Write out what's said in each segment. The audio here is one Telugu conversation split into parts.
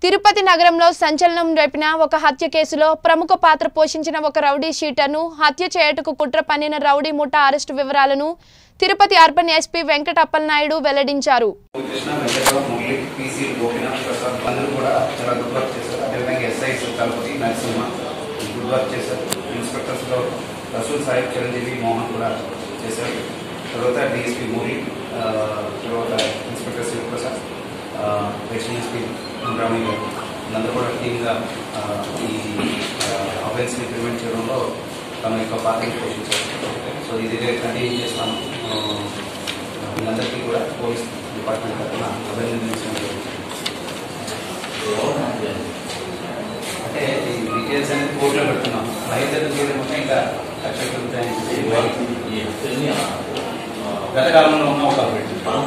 తిరుపతి నగరంలో సంచలనం రేపిన ఒక హత్య కేసులో ప్రముఖ పాత్ర పోషించిన ఒక రౌడీ షీటర్ను హత్య చేయుటకు కుట్ర పన్నిన రౌడీ ముఠా అరెస్టు వివరాలను తిరుపతి అర్బన్ ఎస్పీ వెంకట అప్పలనాయుడు వెల్లడించారు కృష్ణ వెంకటరావు మురళి పీసీ గోపినాథ్ ప్రసాద్ అందరూ కూడా చాలా గుడ్ వర్క్ చేశారు అదేవిధంగా SIs Thalapathi Narasimha good work చేశారు ఇన్స్పెక్టర్స్లో రసూల్ సాహిబ్ చిరంజీవి మోహన్ కూడా చేశారు తర్వాత డిఎస్పీ మురళి ఆ, తర్వాత ఇన్స్పెక్టర్ శివప్రసాద్ ఎస్పీ రామీ గారు వీళ్ళందరూ కూడా టీమ్గా ఆ, ఈ అఫెన్స్ని ప్రివెంట్ చేయడంలో తమ యొక్క పాత్రను పోషించారు సో ఇది కంటిన్యూ చేస్తాము ఆ, వీళ్ళందరికీ కూడా పోలీస్ డిపార్ట్మెంట్ తరఫున అభినందించడం జరుగుతుంది. అంటే ఈ డీటెయిల్స్ అనేది కోర్టులో పెడుతున్నాం బయట చేయడం మొత్తం ఇంకా లక్ష గత కాలంలో ఉన్న ఒక అప్డేట్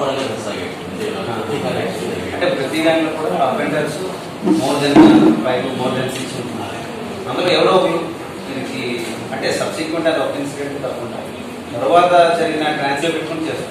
అంటే ప్రతి దాంట్లో కూడా offenders more then five more then six ఉంటున్నారు అందులో ఎవరో ఒకరు దీనికి అంటే సబ్సిక్వెంట్ అది ఒక ఇన్సిడెంట్ తప్పకుండా తర్వాత జరిగిన ట్రాన్స్ఫర్ పెట్టుకుని చేస్తాం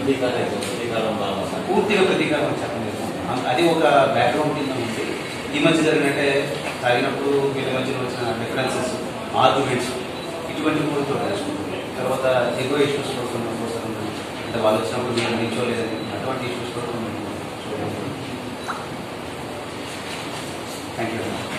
పూర్తిగా ప్రతీకారం చెప్పలేదు అం- అది ఒక బ్యాక్గ్రౌండ్ కింద ఉంది ఈ మధ్య జరిగినట్టే తాగినప్పుడు వీళ్ళ మధ్యన వచ్చిన డిఫరెన్సెస్ ఆర్గ్యుమెంట్స్ ఇటువంటి కూడా చూడాల్సుకుంటుంది తర్వాత ఎగో ఇష్యూస్ కూడా కొన్ని కోసం అంటే వాళ్ళు వచ్చినప్పుడు నేను నిల్చోలేదని అటువంటి ఇష్యూస్ కూడా కొన్ని చూడాలి థ్యాంక్ యూ